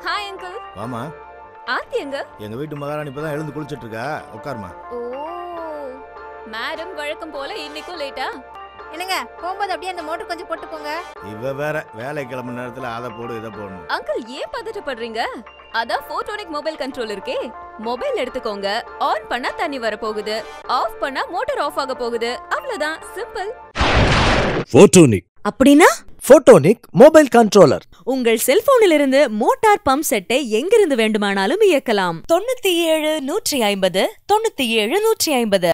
hi uncle வாமா ஆர்த்தி எங்க எங்க வீட்டு மகாராணி இப்பதான் எழுந்து குளிச்சிட்டு இருக்கா உட்காருமா ஓ மேடம் வழக்கம் போல இன்னைக்கும் லேட்டா என்னங்க போகும்போது அப்படியே அந்த மோட்டர் கொஞ்சம் போட்டு போங்க இவ வேற வேலை கிளம்புன நேரத்துல அதை போடு இதை போடணும் அங்கிள் ஏன் பதட்டப்படுறீங்க அதான் போட்டோனிக் மொபைல் கண்ட்ரோல் இருக்கே மொபைல் எடுத்துக்கோங்க ஆன் பண்ணா தண்ணி வர போகுது ஆஃப் பண்ணா மோட்டார் ஆஃப் ஆக போகுது அவ்வளவுதான் சிம்பிள் போட்டோனிக் அப்படின்னா போட்டோனிக் மொபைல் கண்ட்ரோலர் உங்கள் செல்போனிலிருந்து மோட்டார் பம்ப் செட்டை எங்கிருந்து வேண்டுமானாலும் இயக்கலாம் தொண்ணூத்தி ஏழு நூற்றி ஐம்பது தொண்ணூத்தி ஏழு நூற்றி ஐம்பது